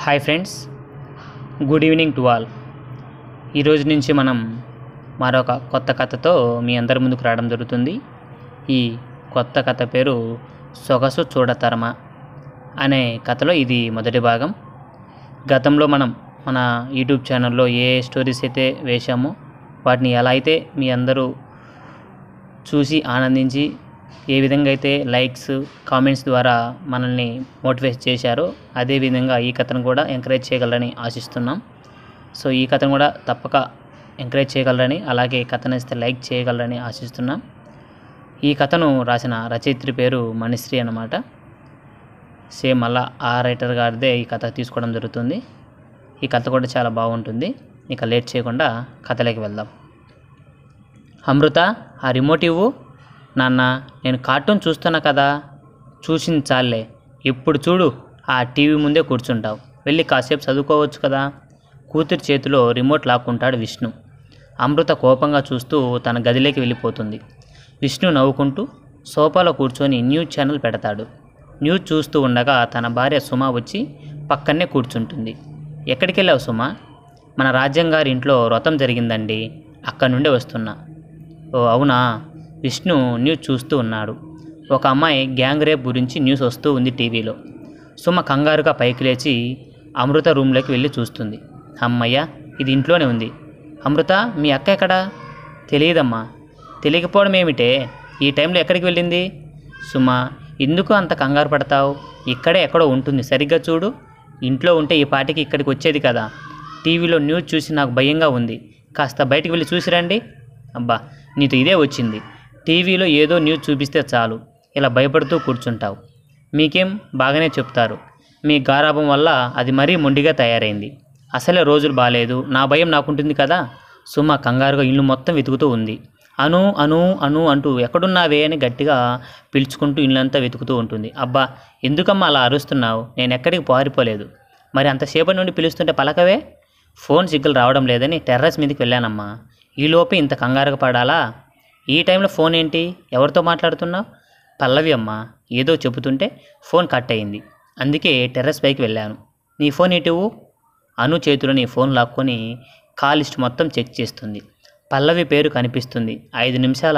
hi friends good evening to all ఈరోజు నుంచి మనం మరొక కొత్త కథతో మీ అందరి ముందుకు రావడం జరుగుతుంది ఈ కొత్త కథ పేరు సొగసు చూడతరమా అనే కథలో ఇది మొదటి భాగం గతంలో మనం మన యూట్యూబ్ ఛానల్లో ఏ స్టోరీస్ అయితే వేశామో వాటిని ఎలా అయితే మీ అందరూ చూసి ఆనందించి ఏ విధంగా అయితే లైక్స్ కామెంట్స్ ద్వారా మనల్ని మోటివేట్ చేశారో అదే విధంగా ఈ కథను కూడా ఎంకరేజ్ చేయగలరని ఆశిస్తున్నాం సో ఈ కథను కూడా తప్పక ఎంకరేజ్ చేయగలరని అలాగే కథను ఇస్తే లైక్ చేయగలరని ఆశిస్తున్నాం ఈ కథను రాసిన రచయిత్రి పేరు మణిశ్రీ అన్నమాట సేమ్ అలా ఆ రైటర్ గారిదే ఈ కథ తీసుకోవడం జరుగుతుంది ఈ కథ కూడా చాలా బాగుంటుంది ఇక లేట్ చేయకుండా కథలోకి వెళ్దాం అమృత ఆ రిమోట్ ఇవ్వు నాన్న నేను కార్టూన్ చూస్తున్నా కదా చూసింది చాలే ఎప్పుడు చూడు ఆ టీవీ ముందే కూర్చుంటావు వెళ్ళి కాసేపు చదువుకోవచ్చు కదా కూతురి చేతిలో రిమోట్ లాక్కుంటాడు విష్ణు అమృత కోపంగా చూస్తూ తన గదిలోకి వెళ్ళిపోతుంది విష్ణు నవ్వుకుంటూ సోఫాలో కూర్చొని న్యూస్ ఛానల్ పెడతాడు న్యూస్ చూస్తూ ఉండగా తన భార్య సుమ వచ్చి పక్కనే కూర్చుంటుంది ఎక్కడికి వెళ్ళావు సుమ మన రాజ్యం గారి ఇంట్లో వ్రతం జరిగిందండి అక్కడి నుండే వస్తున్నా ఓ అవునా విష్ణు న్యూస్ చూస్తూ ఉన్నాడు ఒక అమ్మాయి గ్యాంగ్ రేప్ గురించి న్యూస్ వస్తూ ఉంది టీవీలో సుమ కంగారుగా పైకి లేచి అమృత రూమ్లోకి వెళ్ళి చూస్తుంది అమ్మయ్య ఇది ఇంట్లోనే ఉంది అమృత మీ అక్క ఎక్కడా తెలియదమ్మా తెలియకపోవడం ఏమిటే ఈ టైంలో ఎక్కడికి వెళ్ళింది సుమ ఎందుకు అంత కంగారు పడతావు ఇక్కడే ఎక్కడో ఉంటుంది సరిగ్గా చూడు ఇంట్లో ఉంటే ఈ పాటికి ఇక్కడికి వచ్చేది కదా టీవీలో న్యూస్ చూసి నాకు భయంగా ఉంది కాస్త బయటికి వెళ్ళి చూసిరండి అబ్బా నీతో ఇదే వచ్చింది టీవీలో ఏదో న్యూస్ చూపిస్తే చాలు ఇలా భయపడుతూ కూర్చుంటావు మీకేం బాగానే చెప్తారు మీ గారాభం వల్ల అది మరీ మొండిగా తయారైంది అసలే రోజులు బాగాలేదు నా భయం నాకుంటుంది కదా సుమ కంగారుగా ఇల్లు మొత్తం వెతుకుతూ ఉంది అను అను అను అంటూ ఎక్కడున్నావే అని గట్టిగా పిలుచుకుంటూ ఇల్లంతా వెతుకుతూ ఉంటుంది అబ్బా ఎందుకమ్మా అలా అరుస్తున్నావు నేను ఎక్కడికి పారిపోలేదు మరి అంతసేపటి నుండి పిలుస్తుంటే పలకవే ఫోన్ సిగ్గులు రావడం లేదని టెర్రస్ మీదకి వెళ్ళానమ్మా ఈలోపే ఇంత కంగారుగా పడాలా ఈ టైంలో ఫోన్ ఏంటి ఎవరితో మాట్లాడుతున్నావు పల్లవి అమ్మ ఏదో చెబుతుంటే ఫోన్ కట్ అయింది అందుకే టెర్రస్ పైకి వెళ్ళాను నీ ఫోన్ ఇటువు అను చేతిలో నీ ఫోన్ లాక్కొని కాల్ లిస్ట్ మొత్తం చెక్ చేస్తుంది పల్లవి పేరు కనిపిస్తుంది ఐదు నిమిషాల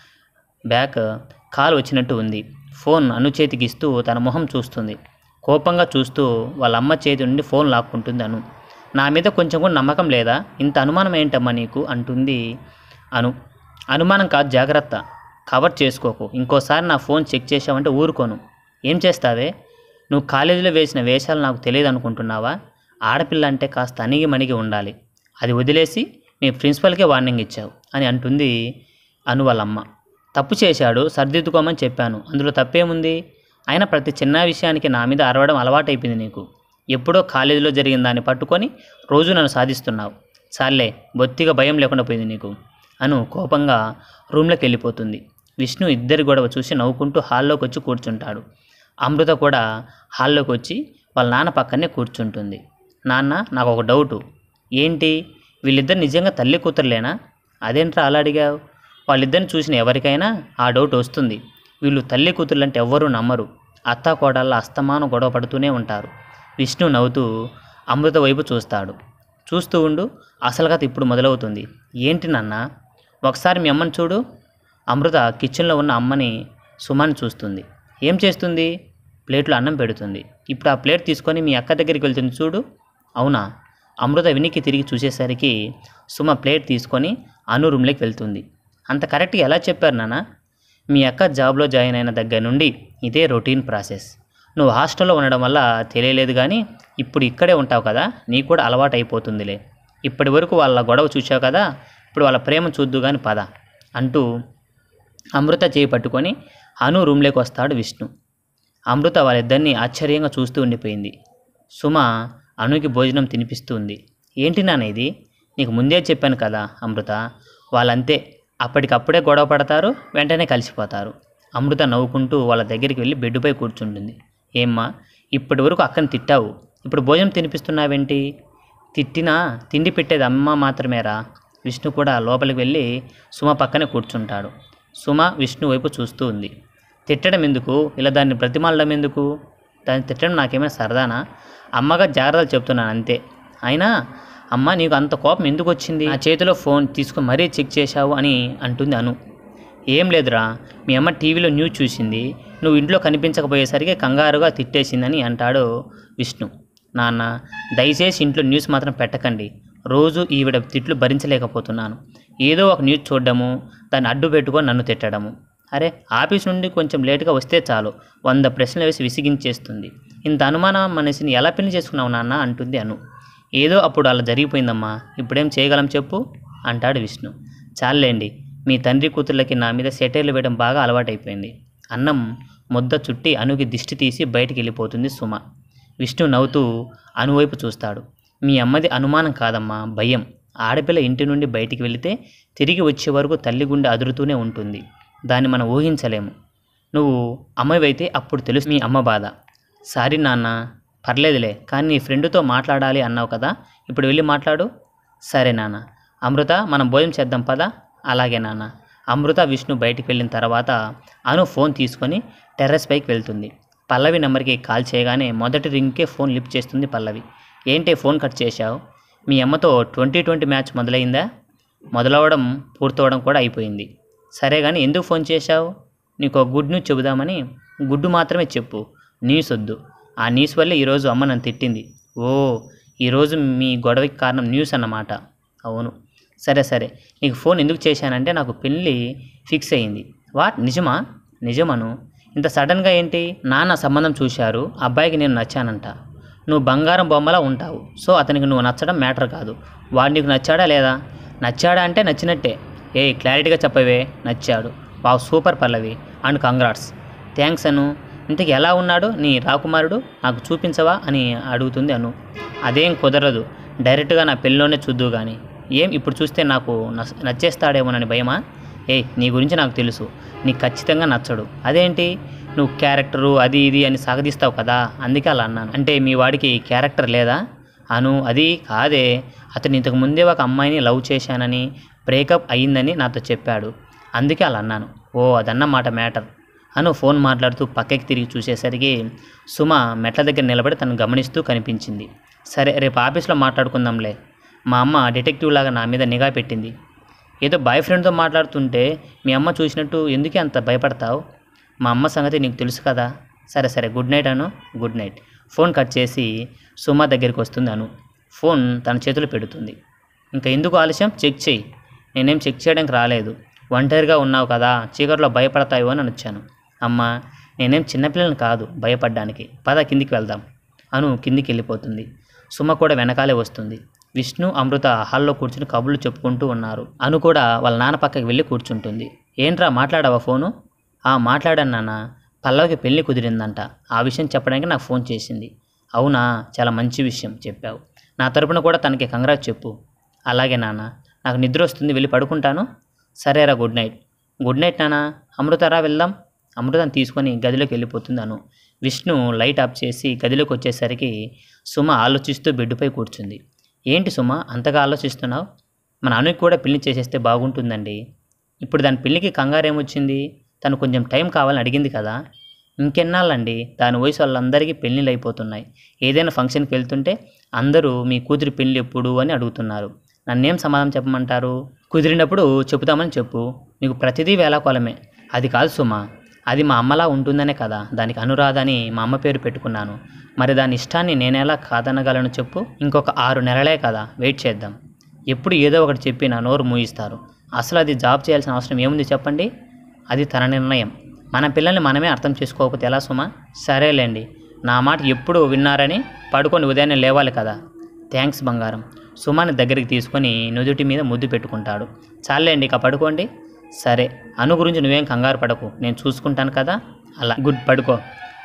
బ్యాక్ కాల్ వచ్చినట్టు ఉంది ఫోన్ అను చేతికి ఇస్తూ తన మొహం చూస్తుంది కోపంగా చూస్తూ వాళ్ళ అమ్మ చేతి నుండి ఫోన్ లాక్కుంటుంది అను నా మీద కొంచెం కూడా నమ్మకం లేదా ఇంత అనుమానం ఏంటమ్మా నీకు అంటుంది అను అనుమానం కాదు జాగ్రత్త కవర్ చేసుకోకు ఇంకోసారి నా ఫోన్ చెక్ చేసావంటే ఊరుకోను ఏం చేస్తావే నువ్వు కాలేజీలో వేసిన వేషాలు నాకు తెలియదు అనుకుంటున్నావా ఆడపిల్ల అంటే కాస్త అణిగి మణిగి ఉండాలి అది వదిలేసి మీ ప్రిన్సిపల్కే వార్నింగ్ ఇచ్చావు అని అంటుంది అను వాళ్ళమ్మ తప్పు చేశాడు సర్దిద్దుకోమని చెప్పాను అందులో తప్పేముంది అయినా ప్రతి చిన్న విషయానికి నా మీద అరవడం అలవాటైపోయింది నీకు ఎప్పుడో కాలేజీలో జరిగిన దాన్ని పట్టుకొని రోజు నన్ను సాధిస్తున్నావు చాలే బొత్తిగా భయం లేకుండా పోయింది నీకు అను కోపంగా రూమ్లోకి వెళ్ళిపోతుంది విష్ణు ఇద్దరి గొడవ చూసి నవ్వుకుంటూ హాల్లోకి వచ్చి కూర్చుంటాడు అమృత కూడా హాల్లోకి వచ్చి వాళ్ళ నాన్న పక్కనే కూర్చుంటుంది నాన్న నాకు ఒక డౌటు ఏంటి వీళ్ళిద్దరు నిజంగా తల్లి కూతురులేనా అదేంట్రా అలా అడిగావు వాళ్ళిద్దరిని చూసిన ఎవరికైనా ఆ డౌట్ వస్తుంది వీళ్ళు తల్లి కూతుర్లు అంటే ఎవ్వరూ నమ్మరు అత్త కోడళ్ళ అస్తమానం గొడవ పడుతూనే ఉంటారు విష్ణు నవ్వుతూ అమృత వైపు చూస్తాడు చూస్తూ ఉండు అసలు కథ ఇప్పుడు మొదలవుతుంది ఏంటి నాన్న ఒకసారి మీ అమ్మని చూడు అమృత కిచెన్లో ఉన్న అమ్మని సుమాని చూస్తుంది ఏం చేస్తుంది ప్లేట్లో అన్నం పెడుతుంది ఇప్పుడు ఆ ప్లేట్ తీసుకొని మీ అక్క దగ్గరికి వెళ్తుంది చూడు అవునా అమృత వినికి తిరిగి చూసేసరికి సుమ ప్లేట్ తీసుకొని అను రూమ్లోకి వెళ్తుంది అంత కరెక్ట్గా ఎలా చెప్పారు నాన్న మీ అక్క జాబ్లో జాయిన్ అయిన దగ్గర నుండి ఇదే రొటీన్ ప్రాసెస్ నువ్వు హాస్టల్లో ఉండడం వల్ల తెలియలేదు కానీ ఇప్పుడు ఇక్కడే ఉంటావు కదా నీకు కూడా అలవాటు అయిపోతుందిలే ఇప్పటి వరకు వాళ్ళ గొడవ చూసావు కదా ఇప్పుడు వాళ్ళ ప్రేమ చూద్దు కానీ పద అంటూ అమృత చేయి పట్టుకొని అను రూమ్లోకి వస్తాడు విష్ణు అమృత వాళ్ళిద్దరినీ ఆశ్చర్యంగా చూస్తూ ఉండిపోయింది సుమ అనుకి భోజనం తినిపిస్తూ ఉంది ఏంటి నాన్న ఇది నీకు ముందే చెప్పాను కదా అమృత వాళ్ళంతే అప్పటికప్పుడే గొడవ పడతారు వెంటనే కలిసిపోతారు అమృత నవ్వుకుంటూ వాళ్ళ దగ్గరికి వెళ్ళి బెడ్డుపై కూర్చుంటుంది ఏమ్మా ఇప్పటి వరకు అక్కని తిట్టావు ఇప్పుడు భోజనం తినిపిస్తున్నావేంటి తిట్టినా తిండి పెట్టేది అమ్మ మాత్రమేరా విష్ణు కూడా లోపలికి వెళ్ళి సుమ పక్కనే కూర్చుంటాడు సుమ విష్ణు వైపు చూస్తూ ఉంది తిట్టడం ఎందుకు ఇలా దాన్ని బ్రతిమాలడం ఎందుకు దాన్ని తిట్టడం నాకేమైనా సరదానా అమ్మగా జాగ్రత్తలు చెప్తున్నాను అంతే అయినా అమ్మ నీకు అంత కోపం ఎందుకు వచ్చింది నా చేతిలో ఫోన్ తీసుకుని మరీ చెక్ చేశావు అని అంటుంది అను ఏం లేదురా మీ అమ్మ టీవీలో న్యూస్ చూసింది నువ్వు ఇంట్లో కనిపించకపోయేసరికి కంగారుగా తిట్టేసిందని అంటాడు విష్ణు నాన్న దయచేసి ఇంట్లో న్యూస్ మాత్రం పెట్టకండి రోజు ఈవిడ తిట్లు భరించలేకపోతున్నాను ఏదో ఒక న్యూస్ చూడడము దాన్ని అడ్డు పెట్టుకొని నన్ను తిట్టడము అరే ఆఫీస్ నుండి కొంచెం లేటుగా వస్తే చాలు వంద ప్రశ్నలు వేసి విసిగించేస్తుంది ఇంత అనుమానం మనిషిని ఎలా పెళ్లి చేసుకున్నావు నాన్న అంటుంది అను ఏదో అప్పుడు అలా జరిగిపోయిందమ్మా ఇప్పుడేం చేయగలం చెప్పు అంటాడు విష్ణు చాలండి మీ తండ్రి కూతుర్లకి నా మీద సెటైర్లు వేయడం బాగా అలవాటైపోయింది అన్నం ముద్ద చుట్టి అనుకి దిష్టి తీసి బయటికి వెళ్ళిపోతుంది సుమ విష్ణు నవ్వుతూ అనువైపు చూస్తాడు మీ అమ్మది అనుమానం కాదమ్మా భయం ఆడపిల్ల ఇంటి నుండి బయటికి వెళితే తిరిగి వచ్చే వరకు తల్లి గుండె అదురుతూనే ఉంటుంది దాన్ని మనం ఊహించలేము నువ్వు అమ్మవైతే అప్పుడు తెలుసు మీ అమ్మ బాధ సారీ నాన్న పర్లేదులే కానీ నీ ఫ్రెండ్తో మాట్లాడాలి అన్నావు కదా ఇప్పుడు వెళ్ళి మాట్లాడు సరే నాన్న అమృత మనం భోజనం చేద్దాం పదా అలాగే నాన్న అమృత విష్ణు బయటికి వెళ్ళిన తర్వాత అను ఫోన్ తీసుకొని టెర్రస్ పైకి వెళ్తుంది పల్లవి నెంబర్కి కాల్ చేయగానే మొదటి రింగ్కే ఫోన్ లిఫ్ట్ చేస్తుంది పల్లవి ఏంటి ఫోన్ కట్ చేశావు మీ అమ్మతో ట్వంటీ ట్వంటీ మ్యాచ్ మొదలైందా మొదలవడం పూర్తవడం కూడా అయిపోయింది సరే కానీ ఎందుకు ఫోన్ చేశావు నీకు ఒక గుడ్ న్యూస్ చెబుదామని గుడ్డు మాత్రమే చెప్పు న్యూస్ వద్దు ఆ న్యూస్ వల్లే ఈరోజు అమ్మ నన్ను తిట్టింది ఓ ఈరోజు మీ గొడవకి కారణం న్యూస్ అన్నమాట అవును సరే సరే నీకు ఫోన్ ఎందుకు చేశానంటే నాకు పెళ్ళి ఫిక్స్ అయ్యింది వాట్ నిజమా నిజమను ఇంత సడన్గా ఏంటి నాన్న సంబంధం చూశారు అబ్బాయికి నేను నచ్చానంట నువ్వు బంగారం బొమ్మలా ఉంటావు సో అతనికి నువ్వు నచ్చడం మ్యాటర్ కాదు వాడు నీకు నచ్చాడా లేదా నచ్చాడా అంటే నచ్చినట్టే ఏ క్లారిటీగా చెప్పవే నచ్చాడు wow super Pallavi and congrats thanks Anu ఇంతకు ఎలా ఉన్నాడు నీ రాకుమారుడు నాకు చూపించవా అని అడుగుతుంది అను అదేం కుదరదు డైరెక్ట్గా నా పెళ్ళిలోనే చూద్దు కానీ ఏం ఇప్పుడు చూస్తే నాకు నచ్- నచ్చేస్తాడేమోనని భయమా ఏ నీ గురించి నాకు తెలుసు నీకు ఖచ్చితంగా నచ్చడు అదేంటి నువ్వు క్యారెక్టరు అది ఇది అని సాగదీస్తావు కదా అందుకే అలా అన్నాను అంటే మీ వాడికి క్యారెక్టర్ లేదా అను అది కాదే అతను ఇంతకు ముందే ఒక అమ్మాయిని లవ్ చేశానని బ్రేకప్ అయ్యిందని నాతో చెప్పాడు అందుకే అలా అన్నాను ఓ అదన్నమాట మ్యాటర్ అను ఫోన్ మాట్లాడుతూ పక్కకి తిరిగి చూసేసరికి సుమ మెట్ల దగ్గర నిలబడి తను గమనిస్తూ కనిపించింది సరే రేపు ఆఫీస్లో మాట్లాడుకుందాంలే మా అమ్మ డిటెక్టివ్ లాగా నా మీద నిఘా పెట్టింది ఏదో బాయ్ ఫ్రెండ్తో మాట్లాడుతుంటే మీ అమ్మ చూసినట్టు ఎందుకే అంత భయపడతావు మా అమ్మ సంగతి నీకు తెలుసు కదా సరే సరే good night Anu good night phone cut చేసి సుమ దగ్గరికి వస్తుంది అను ఫోన్ తన చేతిలో పెడుతుంది ఇంకా ఎందుకు ఆలస్యం చెక్ చేయి నేనేం చెక్ చేయడానికి రాలేదు ఒంటరిగా ఉన్నావు కదా చీకట్లో భయపడతావు అని వచ్చాను అమ్మా నేనేం చిన్నపిల్లని కాదు భయపడ్డానికి పద కిందికి వెళ్దాం అను కిందికి వెళ్ళిపోతుంది సుమ కూడా వెనకాలే వస్తుంది విష్ణు అమృత హాల్లో కూర్చుని కబుర్లు చెప్పుకుంటూ ఉన్నారు అను కూడా వాళ్ళ నాన్న పక్కకి వెళ్ళి కూర్చుంటుంది ఏంట్రా మాట్లాడావా ఫోను ఆ మాట్లాడాను నాన్న పల్లవికి పెళ్లి కుదిరిందంట ఆ విషయం చెప్పడానికి నాకు ఫోన్ చేసింది అవునా చాలా మంచి విషయం చెప్పావు నా తరపున కూడా తనకి కంగ్రాట్ చెప్పు అలాగే నాన్న నాకు నిద్ర వస్తుంది వెళ్ళి పడుకుంటాను సరేరా గుడ్ నైట్ గుడ్ నైట్ నాన్న అమృతరా వెళ్దాం అమృతం తీసుకొని గదిలోకి వెళ్ళిపోతుంది అను విష్ణు లైట్ ఆఫ్ చేసి గదిలోకి వచ్చేసరికి సుమ ఆలోచిస్తూ బెడ్డుపై కూర్చుంది ఏంటి సుమ అంతగా ఆలోచిస్తున్నావు మన అనుకి కూడా పెళ్లి చేసేస్తే బాగుంటుందండి ఇప్పుడు దాని పెళ్ళికి కంగారు ఏమొచ్చింది తను కొంచెం టైం కావాలని అడిగింది కదా ఇంకెన్నాళ్ళండి దాని వయసు వాళ్ళందరికీ పెళ్ళిళ్ళు అయిపోతున్నాయి ఏదైనా ఫంక్షన్కి వెళ్తుంటే అందరూ మీ కూతురి పెళ్ళి ఎప్పుడు అని అడుగుతున్నారు నన్నేం సమాధానం చెప్పమంటారు కుదిరినప్పుడు చెబుతామని చెప్పు నీకు ప్రతిదీ వేలాకోలమే అది కాదు సుమా అది మా అమ్మలా ఉంటుందనే కదా దానికి అనురాధ అని మా అమ్మ పేరు పెట్టుకున్నాను మరి దాని ఇష్టాన్ని నేనెలా కాదనగలను చెప్పు ఇంకొక ఆరు నెలలే కదా వెయిట్ చేద్దాం ఎప్పుడు ఏదో ఒకటి చెప్పి నా నోరు మూయిస్తారు అసలు అది జాబ్ చేయాల్సిన అవసరం ఏముంది చెప్పండి అది తన నిర్ణయం మన పిల్లల్ని మనమే అర్థం చేసుకోకపోతే ఎలా సుమా సరేలేండి నా మాట ఎప్పుడు విన్నారని పడుకొని ఉదయాన్నే లేవాలి కదా థ్యాంక్స్ బంగారం సుమాని దగ్గరికి తీసుకొని నుదుటి మీద ముద్దు పెట్టుకుంటాడు చాలేండి ఇక పడుకోండి సరే అను గురించి నువ్వేం కంగారు పడకు నేను చూసుకుంటాను కదా అలా గుడ్ పడుకో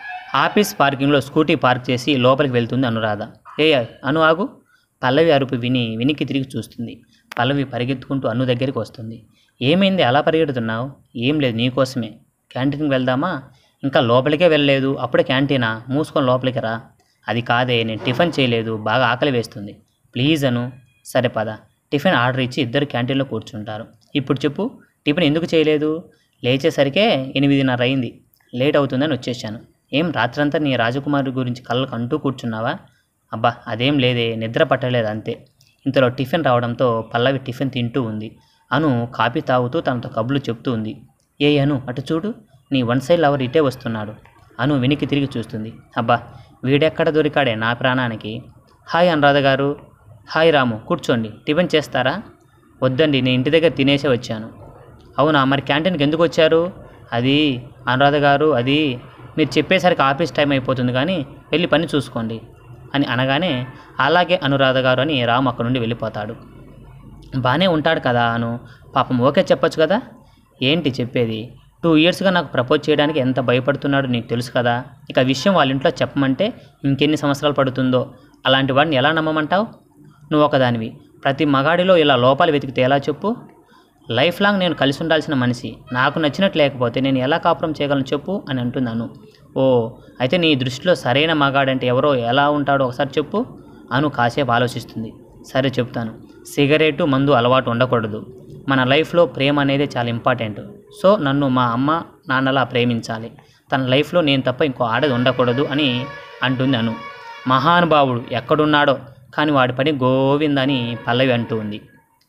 ఆఫీస్ పార్కింగ్లో స్కూటీ పార్క్ చేసి లోపలికి వెళ్తుంది అనురాధ ఏ అను ఆగు పల్లవి అరుపు విని వెనక్కి తిరిగి చూస్తుంది పల్లవి పరిగెత్తుకుంటూ అను దగ్గరికి వస్తుంది ఏమైంది అలా పరిగెడుతున్నావు ఏం లేదు నీకోసమే క్యాంటీన్కి వెళ్దామా ఇంకా లోపలికే వెళ్ళలేదు అప్పుడే క్యాంటీనా మూసుకొని లోపలికి రా అది కాదే నేను టిఫిన్ చేయలేదు బాగా ఆకలి వేస్తుంది ప్లీజ్ అను సరే పద టిఫిన్ ఆర్డర్ ఇచ్చి ఇద్దరు క్యాంటీన్లో కూర్చుంటారు ఇప్పుడు చెప్పు టిఫిన్ ఎందుకు చేయలేదు లేచేసరికే ఎనిమిదిన్నర అయింది లేట్ అవుతుందని వచ్చేసాను ఏం రాత్రంతా నీ రాజకుమారి గురించి కళ్ళకు అంటూ కూర్చున్నావా అబ్బా అదేం లేదే నిద్ర పట్టలేదు అంతే ఇంతలో టిఫిన్ రావడంతో పల్లవి టిఫిన్ తింటూ ఉంది అను కాఫీ తాగుతూ తనతో కబుర్లు చెప్తూ ఉంది ఏ అను అటు చూడు నీ వన్ సైడ్ లవర్ ఇటే వస్తున్నాడు అను వెనక్కి తిరిగి చూస్తుంది అబ్బా వీడెక్కడ దొరికాడే నా ప్రాణానికి హాయ్ అనురాధ గారు హాయ్ రాము కూర్చోండి టిఫిన్ చేస్తారా వద్దండి నేను ఇంటి దగ్గర తినేసే వచ్చాను అవునా మరి క్యాంటీన్కి ఎందుకు వచ్చారు అది అనురాధ గారు అది మీరు చెప్పేసరికి ఆఫీస్ టైం అయిపోతుంది కానీ వెళ్ళి పని చూసుకోండి అని అనగానే అలాగే అనురాధ గారు అని రాము అక్కడ నుండి వెళ్ళిపోతాడు బాగానే ఉంటాడు కదా అను పాపం ఓకే చెప్పొచ్చు కదా ఏంటి చెప్పేది టూ ఇయర్స్గా నాకు ప్రపోజ్ చేయడానికి ఎంత భయపడుతున్నాడో నీకు తెలుసు కదా ఇక విషయం వాళ్ళ ఇంట్లో చెప్పమంటే ఇంకెన్ని సంవత్సరాలు పడుతుందో అలాంటి వాడిని ఎలా నమ్మమంటావు నువ్వు ఒకదానివి ప్రతి మగాడిలో ఇలా లోపాలు వెతికితే ఎలా చెప్పు లైఫ్ లాంగ్ నేను కలిసి ఉండాల్సిన మనిషి నాకు నచ్చినట్టు లేకపోతే నేను ఎలా కాపురం చేయగలను చెప్పు అని అంటున్నాను ఓ అయితే నీ దృష్టిలో సరైన మగాడంటే ఎవరో ఎలా ఉంటాడో ఒకసారి చెప్పు అను కాసేపు ఆలోచిస్తుంది సరే చెప్తాను సిగరెట్ మందు అలవాటు ఉండకూడదు మన లైఫ్లో ప్రేమ అనేది చాలా ఇంపార్టెంట్ సో నన్ను మా అమ్మ నాన్నలా ప్రేమించాలి తన లైఫ్లో నేను తప్ప ఇంకో ఆడది ఉండకూడదు అని అంటుంది అను మహానుభావుడు ఎక్కడున్నాడో కానీ వాడి పని గోవిందని పల్లవి అంటూ ఉంది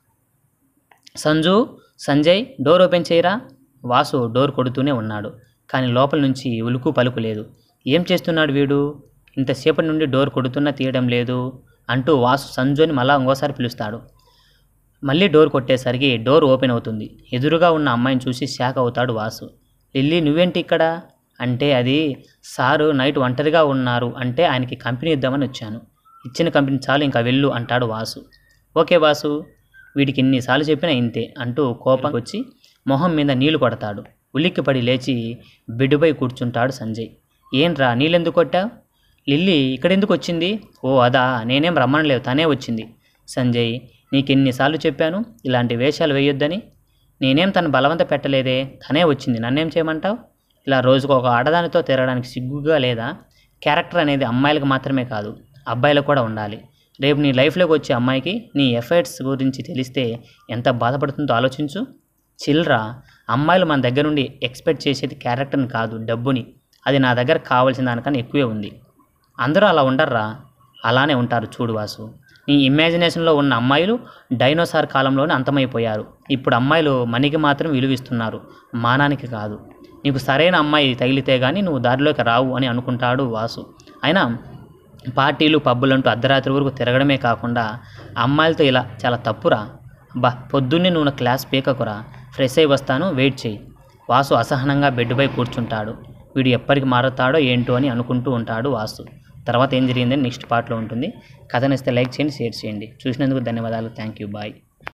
సంజు సంజయ్ డోర్ ఓపెన్ చేయరా వాసు డోర్ కొడుతూనే ఉన్నాడు కానీ లోపల నుంచి ఉలుకు పలుకు లేదు ఏం చేస్తున్నాడు వీడు ఇంతసేపటి నుండి డోర్ కొడుతున్నా తీయడం లేదు అంటూ వాసు సంజుని మళ్ళా ఇంకోసారి పిలుస్తాడు మళ్ళీ డోర్ కొట్టేసరికి డోర్ ఓపెన్ అవుతుంది ఎదురుగా ఉన్న అమ్మాయిని చూసి షాక్ అవుతాడు వాసు లిల్లీ నువ్వేంటి ఇక్కడ అంటే అది సారు నైట్ ఒంటరిగా ఉన్నారు అంటే ఆయనకి కంపెనీ ఇద్దామని వచ్చాను ఇచ్చిన కంపెనీ చాలు ఇంకా వెళ్ళు అంటాడు వాసు ఓకే వాసు వీడికి ఇన్నిసార్లు చెప్పినా ఇంతే అంటూ కోపం వచ్చి మొహం మీద నీళ్లు కొడతాడు ఉలిక్కిపడి లేచి బెడ్డుపై కూర్చుంటాడు సంజయ్ ఏంట్రా నీళ్ళెందుకు కొట్టావు లిల్లీ ఇక్కడెందుకు వచ్చింది ఓ అదా నేనేం రమ్మనలేదు తనే వచ్చింది సంజయ్ నీకెన్నిసార్లు చెప్పాను ఇలాంటి వేషాలు వేయొద్దని నేనేం తను బలవంత పెట్టలేదే తనే వచ్చింది నన్నేం చేయమంటావు ఇలా రోజుకు ఒక ఆడదానితో తిరగడానికి సిగ్గుగా లేదా క్యారెక్టర్ అనేది అమ్మాయిలకు మాత్రమే కాదు అబ్బాయిలకు కూడా ఉండాలి రేపు నీ లైఫ్లోకి వచ్చే అమ్మాయికి నీ ఎఫర్ట్స్ గురించి తెలిస్తే ఎంత బాధపడుతుందో ఆలోచించు చిల్రా అమ్మాయిలు మన దగ్గర నుండి ఎక్స్పెక్ట్ చేసేది క్యారెక్టర్ని కాదు డబ్బుని అది నా దగ్గర కావాల్సిన దానికన్నా ఎక్కువే ఉంది అందరూ అలా ఉండర్రా అలానే ఉంటారు చూడు వాసు నీ ఇమాజినేషన్లో ఉన్న అమ్మాయిలు డైనోసార్ కాలంలోనే అంతమైపోయారు ఇప్పుడు అమ్మాయిలు మనీకి మాత్రం విలువిస్తున్నారు మానానికి కాదు నీకు సరైన అమ్మాయి తగిలితే కానీ నువ్వు దారిలోకి రావు అని అనుకుంటాడు వాసు అయినా పార్టీలు పబ్బులంటూ అర్ధరాత్రి వరకు తిరగడమే కాకుండా అమ్మాయిలతో ఇలా చాలా తప్పురా బా పొద్దున్నే నువ్వు నా క్లాస్ పీకకురా ఫ్రెష్ అయి వస్తాను వెయిట్ చేయి వాసు అసహనంగా బెడ్పై కూర్చుంటాడు వీడు ఎప్పటికి మారుతాడో ఏంటో అని అనుకుంటూ ఉంటాడు వాసు తర్వాత ఏం జరిగిందని నెక్స్ట్ పార్ట్లో ఉంటుంది కథనిస్తే లైక్ చేయండి షేర్ చేయండి చూసినందుకు ధన్యవాదాలు థ్యాంక్ యూ బాయ్